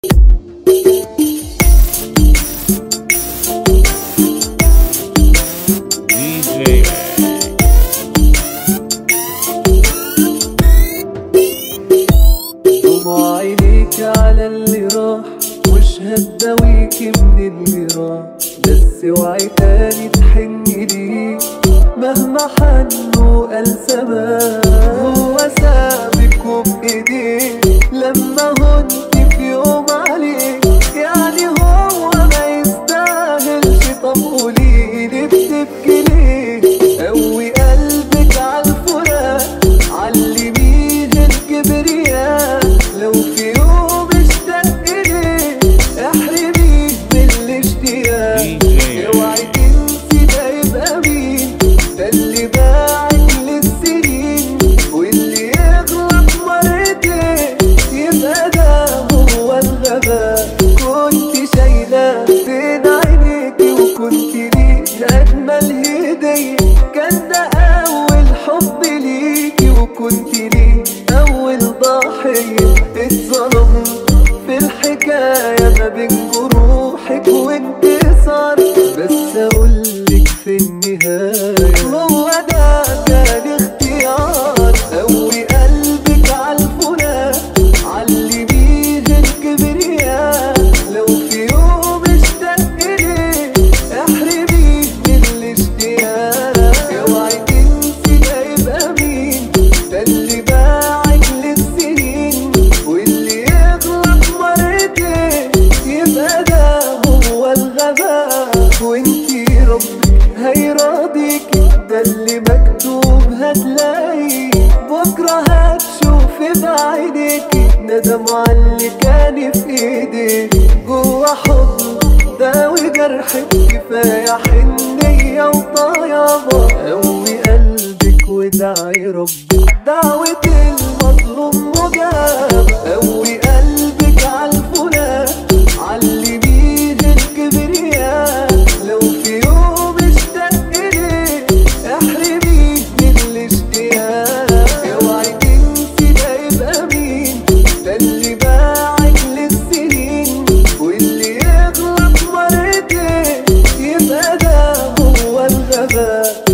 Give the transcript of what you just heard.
DJ دموع عينيك على اللي راح مش هتداويكي من اللي راح بس اوعي تاني تحن ليه مهما حنوا قال سماه هو سابك وبايديه لما هنت في يوم عليك يعني هو ما يستاهلش طب قوليلي بتبكي ليه قوي قلبك عالفراق علميه الكبرياء لو في يوم اشتاق ليه احرميه من الاشتياق DJ. اوعي تنسي ده يبقى مين ده اللي باعك للسنين واللي يغلط مرتين يبقى ده هو الغباء كنت شايلة بين عينيكي وكنت ليه أجمل هدية كان ده أول حب ليكي وكنت ليه أول ضحية اتظلمت في الحكاية ما بين جروحك وانكسار بس أقولك في النهاية هو ده كان اختيار قوي قلبك عالفراق علميه الكبرياء لو في يوم اشتاق ليه احرميه من الاشتياق اوعي تنسي ده يبقى مين ده اللي باعك للسنين واللي يغلط مرتين يبقى ده هو الغباء وانتي ربك هيراضيكي ده اللي مكتوب هتلاقيه بكرة هتشوفي بعينيكي ندم على اللي كان في ايديك جوا حضن داوي جرحك كفاية حنية وطيابة قوي قلبك ودعي ربك دعوة المظلوم مجاب قوي قلبك عالفراق علميه الكبرياء لو في يوم اشتاق ليه احرميه من الاشتياق اوعي تنسي ده يبقى مين ده اللي باعك للسنين واللي يغلط مرتين يبقى ده هو الغباء